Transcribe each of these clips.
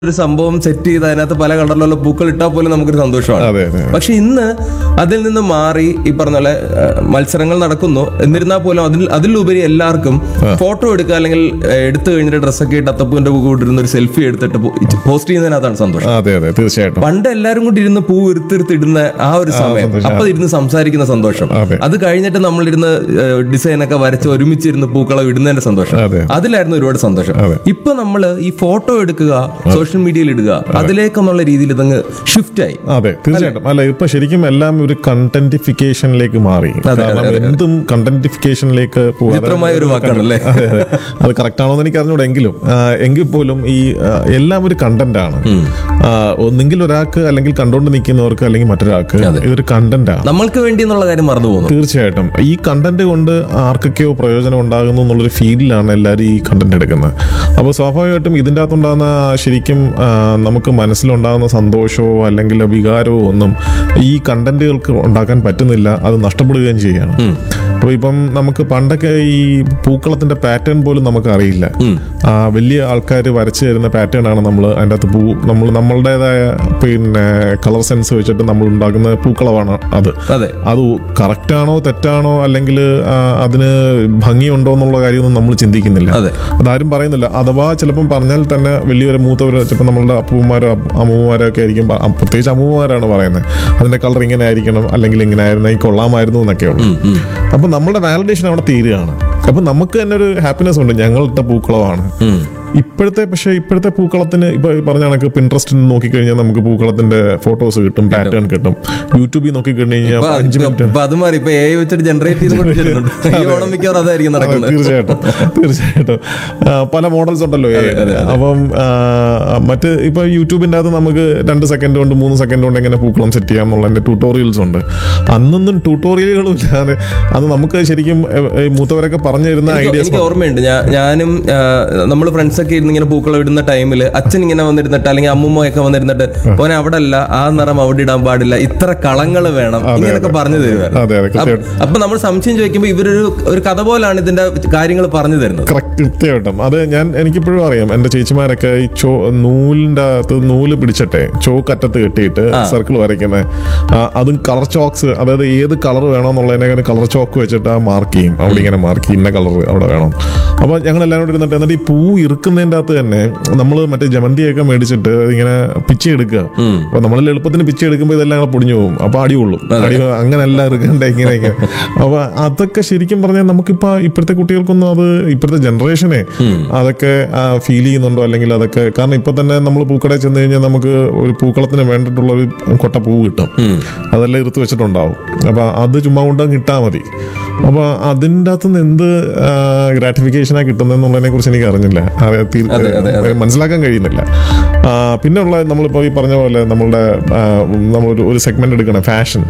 ഒരു സംഭവം സെറ്റ് ചെയ്ത് അതിനകത്ത് പല കളറിലുള്ള പൂക്കൾ ഇട്ടാൽ പോലും നമുക്കൊരു സന്തോഷമാണ് അതെ അതെ പക്ഷെ ഇന്ന് അതിൽ നിന്ന് മാറി ഈ പറഞ്ഞ പോലെ ആ, മത്സരങ്ങൾ നടക്കുന്നു എന്നിരുന്നാൽ പോലും അതിൽ അതിലുപരി എല്ലാവർക്കും ഫോട്ടോ എടുക്കുക അല്ലെങ്കിൽ ആ, എടുത്തു കഴിഞ്ഞിട്ട് ഡ്രസ്സൊക്കെ ഇട്ട് അത്തപ്പൂവിന്റെ കൂടെ ഇരുന്ന് ഒരു സെൽഫി എടുത്തിട്ട് പോസ്റ്റ് ചെയ്യുന്നതിനകത്താണ് സന്തോഷം അതെ അതെ തീർച്ചയായിട്ടും പണ്ട് എല്ലാരും കൂടി ഇരുന്ന് പൂ ഇടുത്തിടുന്ന ആ ഒരു സമയം സന്തോഷം. അപ്പൊ ഇരുന്ന് സംസാരിക്കുന്ന സന്തോഷം അതെ. അത് കഴിഞ്ഞിട്ട് നമ്മളിരുന്ന് ഡിസൈൻ ഒക്കെ വരച്ച് ഒരുമിച്ചിരുന്ന് പൂക്കളം ഇടുന്നതിന്റെ സന്തോഷം അതെ. അതിലായിരുന്നു ഒരുപാട് സന്തോഷം അതെ. ഇപ്പൊ നമ്മൾ ഈ ഫോട്ടോ എടുക്കുക സോഷ്യൽ മീഡിയയിൽ ഇടുക അതിലേക്കെന്നുള്ള രീതിയിൽ ഇതങ്ങ് ഷിഫ്റ്റ് ആയി അതെ തീർച്ചയായിട്ടും അല്ല ഇപ്പൊ ശരിക്കും എല്ലാം ഒരു കണ്ടന്റിഫിക്കേഷനിലേക്ക് മാറി അതെ, കാരണം എന്തും കണ്ടന്റിഫിക്കേഷനിലേക്ക് ചിത്രമായ ഒരു വാക്കാണല്ലേ അതെ, അതെ. അത് കറക്റ്റ് ആണോ എന്ന് എനിക്ക് അറിഞ്ഞൂടെ എങ്കിലും ആ, എങ്കിൽ പോലും ഈ ആ, എല്ലാം ഒരു കണ്ടന്റ് ആണ് ആ, ഒന്നെങ്കിൽ ഒരാൾക്ക് അല്ലെങ്കിൽ കണ്ടുകൊണ്ട് നിൽക്കുന്നവർക്ക് അല്ലെങ്കിൽ മറ്റൊരാൾക്ക് ഇതൊരു കണ്ടന്റ് ആണ് നമ്മൾക്ക് വേണ്ടി എന്നുള്ള കാര്യം മറന്നു പോകുന്നു തീർച്ചയായിട്ടും ഈ കണ്ടന്റ് കൊണ്ട് ആർക്കൊക്കെയോ പ്രയോജനം ഉണ്ടാകുന്നു എന്നുള്ളൊരു ഫീലിലാണ് എല്ലാവരും ഈ കണ്ടന്റ് എടുക്കുന്നത് അപ്പോൾ സ്വാഭാവികമായിട്ടും ഇതിൻ്റെ അകത്തുണ്ടാകുന്ന ശരിക്കും ആ, നമുക്ക് മനസ്സിലുണ്ടാകുന്ന സന്തോഷമോ അല്ലെങ്കിൽ വികാരമോ ഒന്നും ഈ കണ്ടന്റുകൾക്ക് ഉണ്ടാക്കാൻ പറ്റുന്നില്ല അത് നഷ്ടപ്പെടുകയും ചെയ്യുകയാണ് അപ്പോൾ ഇപ്പം നമുക്ക് പണ്ടൊക്കെ ഈ പൂക്കളത്തിന്റെ പാറ്റേൺ പോലും നമുക്ക് അറിയില്ല ആ, വലിയ ആൾക്കാർ വരച്ചു തരുന്ന പാറ്റേൺ ആണ് നമ്മൾ അതിൻ്റെ അകത്ത് പൂ നമ്മൾ നമ്മളുടേതായ പിന്നെ കളർ സെൻസ് വെച്ചിട്ട് നമ്മൾ ഉണ്ടാക്കുന്ന പൂക്കളമാണ് അത് അതെ അത് കറക്റ്റ് ആണോ തെറ്റാണോ അല്ലെങ്കിൽ അതിന് ഭംഗിയുണ്ടോ എന്നുള്ള കാര്യമൊന്നും നമ്മൾ ചിന്തിക്കുന്നില്ല അതെ. അതാരും പറയുന്നില്ല അഥവാ ചിലപ്പം പറഞ്ഞാൽ തന്നെ വലിയൊരു മൂത്തവർ ചിലപ്പോൾ നമ്മളുടെ അപ്പൂമാരോ അമ്മൂമാരോ ഒക്കെ ആയിരിക്കും പ- അ- പ്രത്യേകിച്ച് അമ്മൂമാരാണ് പറയുന്നത് അതിന്റെ കളർ ഇങ്ങനെ ആയിരിക്കണം അല്ലെങ്കിൽ ഇങ്ങനെ ആയിരുന്നു ഈ കൊള്ളാമായിരുന്നു എന്നൊക്കെ ഉള്ളു അപ്പൊ നമ്മളുടെ വാലിഡേഷൻ അവിടെ തീരുകയാണ് അപ്പൊ നമുക്ക് തന്നെ ഒരു ഹാപ്പിനെസ് ഉണ്ട് ഞങ്ങളുടെ പൂക്കളമാണ് ഇപ്പോഴത്തെ പക്ഷേ ഇപ്പോഴത്തെ പൂക്കളത്തിന് ഇപ്പൊ ഈ പറഞ്ഞ കണക്ക് പിൻട്രസ്റ്റിൽ നോക്കിക്കഴിഞ്ഞാൽ നമുക്ക് പൂക്കളത്തിന്റെ ഫോട്ടോസ് കിട്ടും പാറ്റേൺ കിട്ടും യൂട്യൂബിൽ നോക്കിക്കഴിഞ്ഞ് കഴിഞ്ഞാൽ ഇപ്പൊ അഞ്ച് ഇപ്പൊ- മിനിറ്റ് ഇപ്പൊ അത് മാറി ഇപ്പൊ എ വെച്ചിട്ട് ജനറേറ്റ് ചെയ്ത് കൊണ്ടിരിക്കുന്നുണ്ട് ഈ ഓണം മിക്കവാറും അതായിരിക്കും അതെ, നടക്കുന്നത് തീർച്ചയായിട്ടും തീർച്ചയായിട്ടും ആ, പല മോഡൽസ് ഉണ്ടല്ലോ AI. അപ്പം ആ, മറ്റ് ഇപ്പൊ യൂട്യൂബിന്റെ അകത്ത് നമുക്ക് രണ്ട് സെക്കൻഡ് കൊണ്ട് മൂന്ന് സെക്കൻഡ് കൊണ്ട് എങ്ങനെ പൂക്കളം സെറ്റ് ചെയ്യാം എന്നുള്ളതിന്റെ ട്യൂട്ടോറിയൽസ് ഉണ്ട് അന്നൊന്നും ട്യൂട്ടോറിയലുകളും ഇല്ലാതെ അത് നമുക്ക് ശരിക്കും എ, എ, മൂത്തവരൊക്കെ പറഞ്ഞു തരുന്ന എനിക്ക് ഐഡിയാസ് എനിക്ക് ഓർമ്മയുണ്ട് ഞാൻ ഞാനും നമ്മൾ ഫ്രണ്ട്സ് ഒക്കെ ഇരുന്ന് ഇങ്ങനെ പൂക്കളം ഇടുന്ന ടൈമിൽ അച്ഛൻ ഇങ്ങനെ വന്നിരുന്നിട്ട് അല്ലെങ്കിൽ അമ്മുമ്മ ഒക്കെ വന്നിരുന്നിട്ട് ഓനെ അവിടെ അല്ല ആ നിറം അവിടെ ഇടാൻ പാടില്ല ഇത്ര കളങ്ങൾ വേണം ഇങ്ങനെയൊക്കെ പറഞ്ഞു അതെ, അതെ, തരുവായിരുന്നു കൃത്യമായിട്ടും. അപ്പൊ നമ്മൾ സംശയം ചോദിക്കുമ്പോൾ ഇവരൊരു ഒരു കഥ പോലാണ് ഇതിന്റെ കാര്യങ്ങൾ പറഞ്ഞു തരുന്നത് കറക്റ്റ് കൃത്യമായിട്ടും അത് ഞാൻ എനിക്കിപ്പോഴും അറിയാം എന്റെ ചേച്ചിമാരൊക്കെ ഈ ചോ നൂലിന്റെ അകത്ത് നൂല് പിടിച്ചിട്ടെ ചോക്ക് അറ്റത്ത് കെട്ടിയിട്ട് സർക്കിൾ വരയ്ക്കുന്നത് അതും കളർ ചോക്സ് അതായത് ഏത് കളർ വേണമെന്നുള്ളതിനെ കളർ ചോക്ക് വെച്ചിട്ട് ആ മാർക്ക് ചെയ്യും അവിടെ ഇങ്ങനെ മാർക്ക് ചെയ്യും ഇന്ന കളർ അവിടെ വേണം അപ്പൊ ഞങ്ങൾ എല്ലാവരും കൂടി ഇരുന്നിട്ട് എന്നിട്ട് ഈ പൂ ഇറുക്കുന്നതിന്റെ അകത്ത് തന്നെ നമ്മൾ മറ്റേ ജമന്തിയൊക്കെ മേടിച്ചിട്ട് ഇങ്ങനെ പിച്ചി എടുക്കുക അപ്പൊ നമ്മൾ എളുപ്പത്തിന് പിച്ചി എടുക്കുമ്പോൾ ഇതെല്ലാം കൂടെ പൊടിഞ്ഞു പോകും അപ്പൊ അടി കൊള്ളും അടി അങ്ങനെയല്ല ഇറുക്കണ്ട ഇങ്ങനെ ഇങ്ങനെ അപ്പൊ അതൊക്കെ ശരിക്കും പറഞ്ഞാൽ നമുക്കിപ്പോ ഇപ്പോഴത്തെ കുട്ടികൾക്കൊന്നും അത് ഇപ്പോഴത്തെ ജനറേഷനെ അതൊക്കെ ഫീൽ ചെയ്യുന്നുണ്ടോ അല്ലെങ്കിൽ അതൊക്കെ കാരണം ഇപ്പൊ തന്നെ നമ്മൾ പൂക്കടയിൽ ചെന്ന് കഴിഞ്ഞാൽ നമുക്ക് ഒരു പൂക്കളത്തിന് വേണ്ടിയിട്ടുള്ള ഒരു കൊട്ട പൂ കിട്ടും അതെല്ലാം ഇറുത്ത് വെച്ചിട്ടുണ്ടാവും അപ്പൊ അത് ചുമ്മാ കൊണ്ടങ്ങ് ഇട്ടാ മതി അപ്പൊ അതിൻ്റെ അകത്തുനിന്ന് എന്ത് ഗ്രാറ്റിഫിക്കേഷനാണ് കിട്ടുന്നതെന്നുള്ളതിനെ കുറിച്ച് എനിക്ക് അറിഞ്ഞില്ല അറിയ- തീ- മനസ്സിലാക്കാൻ കഴിയുന്നില്ല ആ, പിന്നെ ഉള്ള നമ്മളിപ്പോൾ ഈ പറഞ്ഞ പോലെ നമ്മളുടെ ആ, നമ്മളൊരു ഒരു സെഗ്മെന്റ് എടുക്കണം ഫാഷൻ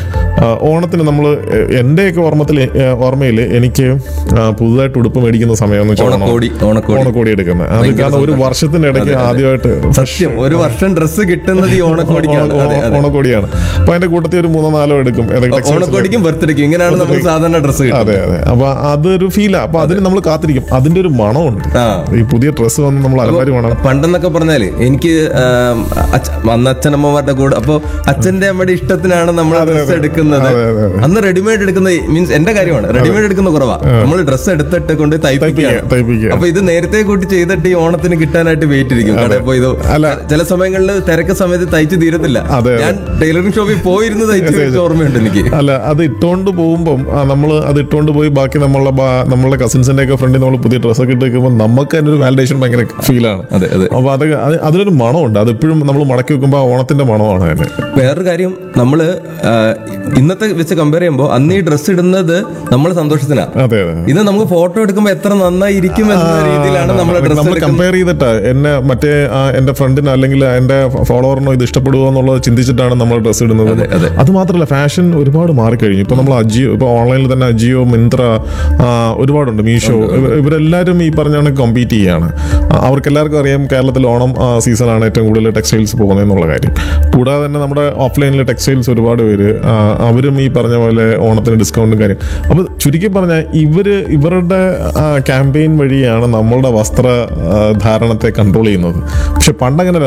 ഓണത്തിന് നമ്മൾ എൻ്റെയൊക്കെ ഓർമ്മത്തിൽ ഓർമ്മയിൽ എനിക്ക് ആ, പുതുതായിട്ട് ഉടുപ്പ് മേടിക്കുന്ന സമയം എന്ന് വെച്ചാൽ ഓണം. ഓണക്കോടി ഓണക്കോടി ഓണക്കോടി എടുക്കുന്നത് അത് കാരണം ഒരു വർഷത്തിന്റെ ഇടയ്ക്ക് ആദ്യമായിട്ട് സത്യം ഒരു വർഷം ഡ്രസ്സ് കിട്ടുന്നത് ഈ ഓണക്കോടിക്കാണ് ഓണ- അതെ, അതെ. ഓണക്കോടിയാണ് അപ്പൊ അതിന്റെ കൂട്ടത്തിൽ ഒരു മൂന്നോ നാലോ എടുക്കും ഏതൊക്കെ textiles ല്. ഓണക്കോടിക്കും ബർത്ത്ഡേക്കും ഇങ്ങനെയാണ് നമ്മൾ സാധാരണ ഡ്രസ്സ് കിട്ടുന്നത് അതെ അതെ അപ്പൊ അതൊരു ഫീലാ അപ്പൊ അതിന് നമ്മൾ കാത്തിരിക്കും അതിന്റെ ഒരു മണമുണ്ട് ആ. ഈ പുതിയ ഡ്രസ്സ് വന്ന് നമ്മൾ അലമാരി മണം പണ്ടെന്നൊക്കെ പറഞ്ഞാല് എനിക്ക് ആം, അച്ഛ- അന്ന് അച്ഛനമ്മമാരുടെ കൂടെ അപ്പൊ അച്ഛന്റെ അമ്മയുടെ ഇഷ്ടത്തിനാണ് നമ്മൾ ഡ്രസ്സ് എടുക്കുന്നത് അതെ, അതെ, അതെ. അന്ന് റെഡിമെയ്ഡ് എടുക്കുന്ന മീൻസ് എന്റെ കാര്യമാണ് റെഡിമെയ്ഡ് എടുക്കുന്ന കുറവാ നമ്മൾ ഡ്രസ്സ് എടുത്തിട്ട് കൊണ്ട് തയ്പ്പിക്കുകയാണ് തയ്പ്പിക്കുക അപ്പൊ ഇത് നേരത്തെ കൂട്ടി ചെയ്തിട്ട് ഈ ഓണത്തിന് കിട്ടാനായിട്ട് വെയിറ്റ് ഇരിക്കും കടയിൽ പോയി ഇത് അല്ല. ചില സമയങ്ങളിൽ തിരക്ക് സമയത്ത് തയ്ച്ച് തീരത്തില്ല അതെ, ഞാൻ ടൈലറിംഗ് ഷോപ്പിൽ പോയിരുന്ന് തയ്ച്ച് വെച്ച ഓർമ്മയുണ്ട് എനിക്ക് അല്ല അത് ഇട്ടുകൊണ്ട് പോകുമ്പം നമ്മൾ അത് ഇട്ടുകൊണ്ട് പോയി ബാക്കി നമ്മളുടെ ബാ- നമ്മളുടെ കസിൻസിന്റെ ഒക്കെ ഫ്രണ്ടിൽ നമ്മൾ പുതിയ ഡ്രസ്സൊക്കെ ഇട്ട് വെക്കുമ്പോൾ നമുക്ക് തന്നെ ഒരു വാലിഡേഷൻ ഭയങ്കര ഫീലാണ് അതെ അതെ അപ്പൊ അത് അത് അതിനൊരു മണമുണ്ട് അത് എപ്പോഴും നമ്മൾ മടക്കി വെക്കുമ്പോൾ ആ ഓണത്തിന്റെ മണമാണ് അതിന് വേറൊരു കാര്യം നമ്മള് ആ, ഇന്നത്തെ വെച്ച് കമ്പയർ ചെയ്യുമ്പോൾ അന്ന് ഈ ഡ്രസ്സ് ഇടുന്നത് നമ്മൾ സന്തോഷത്തിനാണ് അതെ അതെ ഇത് നമുക്ക് ഫോട്ടോ എടുക്കുമ്പോൾ എത്ര നന്നായി ഇരിക്കും എന്ന രീതിയിലാണ് നമ്മൾ ഡ്രസ്സ് നമ്മൾ എടുക്കുന്നത് കമ്പയർ ചെയ്തിട്ട് എന്നെ മറ്റേ ആ, എന്റെ ഫ്രണ്ടിനോ അല്ലെങ്കിൽ എന്റെ ഫോളോവറിനോ ഇത് ഇഷ്ടപ്പെടുമോ എന്നുള്ളത് ചിന്തിച്ചിട്ടാണ് നമ്മൾ ഡ്രസ്സ് ഇടുന്നത് അതെ, അതെ. അത് മാത്രമല്ല ഫാഷൻ ഒരുപാട് മാറിക്കഴിഞ്ഞു ഇപ്പൊ നമ്മൾ അജിയോ ഇപ്പൊ ഓൺലൈനിൽ തന്നെ അജിയോ മിന്ത്ര ആ, ഒരുപാടുണ്ട് മീഷോ ഇവ- ഇവരെല്ലാവരും ഈ പറഞ്ഞാണ് കോമ്പീറ്റ് ചെയ്യാണ് ആ, അവർക്ക് എല്ലാവർക്കും അറിയാം കേരളത്തിൽ ഓണം സീസണാണ് ഏറ്റവും കൂടുതൽ ടെക്സ്റ്റൈൽസ് പോകുന്നത് എന്നുള്ള കാര്യം കൂടാതെ തന്നെ നമ്മുടെ ഓഫ്ലൈനിലെ ടെക്സ്റ്റൈൽസ് ഒരുപാട് പേര് ആ, അവരും ഈ പറഞ്ഞ പോലെ ഓണത്തിന് ഡിസ്കൗണ്ടും കാര്യം അപ്പൊ ചുരുക്കി പറഞ്ഞാൽ ഇവര് ഇവരുടെ ക്യാമ്പയിൻ വഴിയാണ് നമ്മളുടെ വസ്ത്ര ആ, ധാരണത്തെ കൺട്രോൾ ചെയ്യുന്നത് പക്ഷെ പണ്ടങ്ങനെ